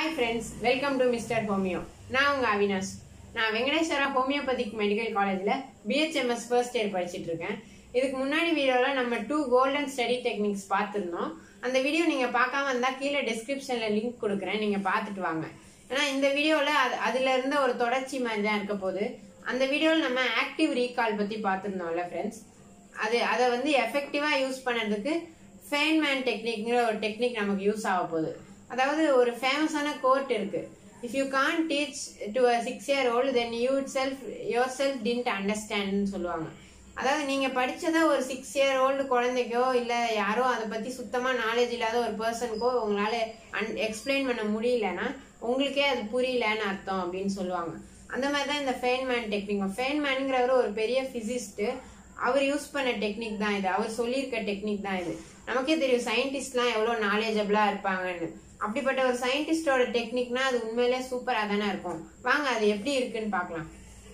hi friends welcome to mister homeo நான் உங்க அவினாஷ் நான் வெங்கடேஸ்வரா ஹோமியோபதிக் மெடிக்கல் காலேஜில் பிஹெச்எம்எஸ் ஃபர்ஸ்ட் இயர் படிச்சிட்டு இருக்கேன் இதுக்கு முன்னாடி வீடியோவில் நம்ம டூ கோல்டன் ஸ்டடி டெக்னிக்ஸ் பார்த்துருந்தோம் அந்த வீடியோ நீங்கள் பார்க்காம இருந்தால் கீழே டிஸ்கிரிப்ஷனில் லிங்க் கொடுக்குறேன் நீங்கள் பார்த்துட்டு வாங்க ஏன்னா இந்த வீடியோவில் அது அதில் இருந்த ஒரு தொடர்ச்சி மாதிரி தான் இருக்க போகுது அந்த வீடியோவில் நம்ம ஆக்டிவ் ரீகால் பற்றி பார்த்துருந்தோம்ல ஃப்ரெண்ட்ஸ் அது அதை வந்து எஃபெக்டிவாக யூஸ் பண்ணுறதுக்கு ஃபேன்மேன் டெக்னிக்ங்கிற ஒரு டெக்னிக் நமக்கு யூஸ் ஆக போகுது அதாவது ஒரு ஃபேமஸான கோட் இருக்கு if you can teach to a six year old then you itself yourself didn't அண்டர்ஸ்டாண்ட்னு சொல்லுவாங்க அதாவது நீங்க படிச்சதா ஒரு சிக்ஸ் இயர் ஓல்டு குழந்தைக்கோ இல்ல யாரோ அதை பத்தி சுத்தமா நாலேஜ் இல்லாத ஒரு பர்சனுக்கோ உங்களால எக்ஸ்பிளைன் பண்ண முடியலன்னா உங்களுக்கே அது புரியலன்னு அர்த்தம் அப்படின்னு சொல்லுவாங்க அந்த மாதிரி தான் இந்த ஃபேன்மேன் டெக்னிக் ஃபேன்மேனுங்கிறவர் ஒரு பெரிய பிசிஸ்ட் அவர் யூஸ் பண்ண டெக்னிக் தான் இது அவர் சொல்லியிருக்க டெக்னிக் தான் இது நமக்கே தெரியும் சயின்டிஸ்ட்லாம் எவ்வளோ நாலேஜபிளா இருப்பாங்கன்னு அப்படிப்பட்ட ஒரு சயின்டிஸ்டோட டெக்னிக்னா அது உண்மையிலே சூப்பரா தானே இருக்கும் வாங்க அது எப்படி இருக்குன்னு பார்க்கலாம்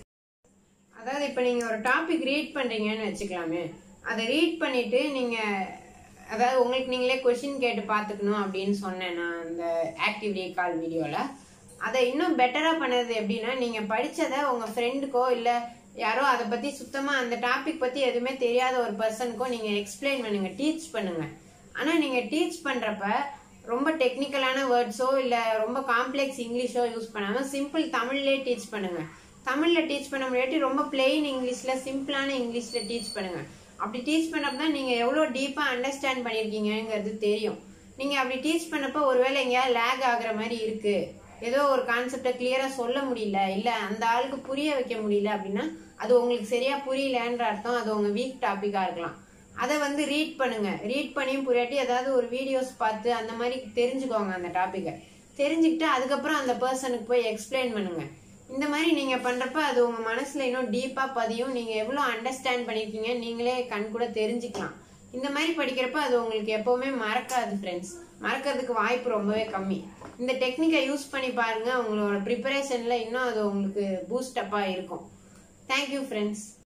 அதாவது இப்போ நீங்க ஒரு டாபிக் ரீட் பண்றீங்கன்னு வச்சுக்கலாமே அதை ரீட் பண்ணிட்டு நீங்க அதாவது உங்களுக்கு நீங்களே கொஷின் கேட்டு பார்த்துக்கணும் அப்படின்னு சொன்னேன் நான் அந்த ஆக்டிவ் ரீகால் வீடியோல அதை இன்னும் பெட்டரா பண்ணது எப்படின்னா நீங்க படிச்சதை உங்க ஃப்ரெண்டுக்கோ இல்ல யாரோ அதை பத்தி சுத்தமா அந்த டாபிக் பத்தி எதுவுமே தெரியாத ஒரு பர்சனுக்கோ நீங்க எக்ஸ்பிளைன் பண்ணுங்க டீச் பண்ணுங்க ஆனா நீங்க டீச் பண்றப்ப ரொம்ப டெக்னிக்கலான வேர்ட்ஸோ இல்ல ரொம்ப காம்ப்ளெக்ஸ் இங்கிலீஷோ யூஸ் பண்ணாம சிம்பிள் தமிழ்லயே டீச் பண்ணுங்க தமிழ்ல டீச் பண்ண முடியாட்டி ரொம்ப பிளெயின் இங்கிலீஷ்ல சிம்பிளான இங்கிலீஷ்ல டீச் பண்ணுங்க அப்படி டீச் பண்ணப்ப தான் நீங்க எவ்வளவு டீப்பா அண்டர்ஸ்டாண்ட் பண்ணிருக்கீங்கிறது தெரியும் நீங்க அப்படி டீச் பண்ணப்ப ஒருவேளை எங்கேயாவது லேக் ஆகுற மாதிரி இருக்கு ஏதோ ஒரு கான்செப்டை கிளியரா சொல்ல முடியல இல்ல அந்த ஆளுக்கு புரிய வைக்க முடியல அப்படின்னா அது உங்களுக்கு சரியா புரியலன்ற அர்த்தம் அது உங்க வீக் டாபிக்கா இருக்கலாம் அதை வந்து ரீட் பண்ணுங்க ரீட் பண்ணியும் புரியாட்டி ஏதாவது ஒரு வீடியோஸ் பார்த்து அந்த மாதிரி தெரிஞ்சுக்கோங்க அந்த டாபிக்கை தெரிஞ்சுக்கிட்டு அதுக்கப்புறம் அந்த பர்சனுக்கு போய் எக்ஸ்பிளைன் பண்ணுங்க இந்த மாதிரி நீங்க பண்றப்ப அது உங்க மனசுல இன்னும் டீப்பா பதியும் நீங்க எவ்வளவு அண்டர்ஸ்டாண்ட் பண்ணிருக்கீங்க நீங்களே கண் கூட தெரிஞ்சுக்கலாம் இந்த மாதிரி படிக்கிறப்ப அது உங்களுக்கு எப்பவுமே மறக்காது ஃப்ரெண்ட்ஸ் மறக்கிறதுக்கு வாய்ப்பு ரொம்பவே கம்மி இந்த டெக்னிக்கை யூஸ் பண்ணி பாருங்க உங்களோட ப்ரிப்பரேஷன்ல இன்னும் அது உங்களுக்கு பூஸ்ட் அப்பா இருக்கும் தேங்க்யூ ஃப்ரெண்ட்ஸ்